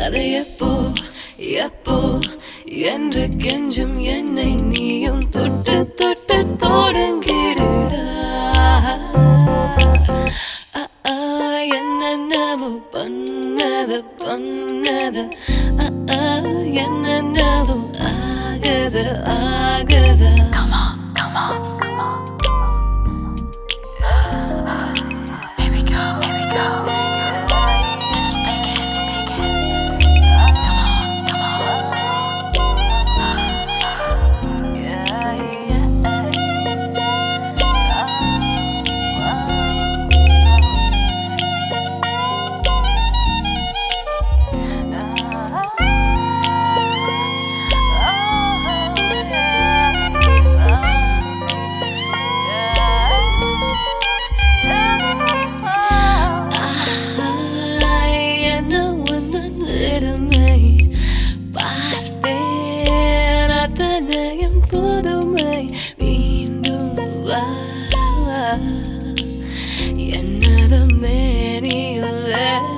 அதை எப்போ எப்போ என்று கெஞ்சும் என்னை நீயும் தொட்டு தொட்டு தொடங்கிடுடா ஆ, ஆ, என்னென்னவோ பண்ணது பண்ணது ஆ, ஆ, என்னென்னவோ ஆகுது ஆகுது Come on, come on, come on. Here we go, here we go. Take it, take it. Come on, come on. என்ன உந்தன் விடுமை பார்த்தேன் அத்தனையும் புதுமை மீண்டும் வா என்னது மேனியில்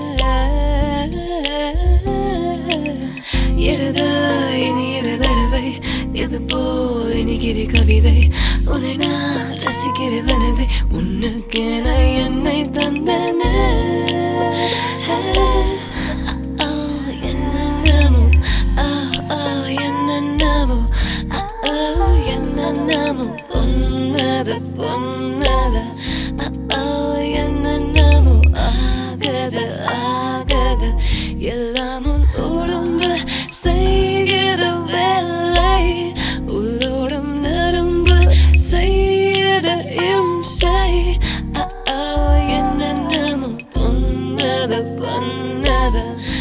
இருதாய் நீ இரு தடவை இது போல் இனிக்கிற கவிதை உன்னை நான் ரசிக்கிற மனதை உனக்கென என்னை தந்தன என்னென்னமோ என்னென்னமோ என்னென்னமோ பொன்னது பொன்னது என்னென்னமோ ஆகது ஆகது எல்லாம் உன் உடம்பு செய்கிற வேலை உள்ளோடும் நரம்பு செய்யத இம்சை என்னென்னமோ பொன்னது பொன்னது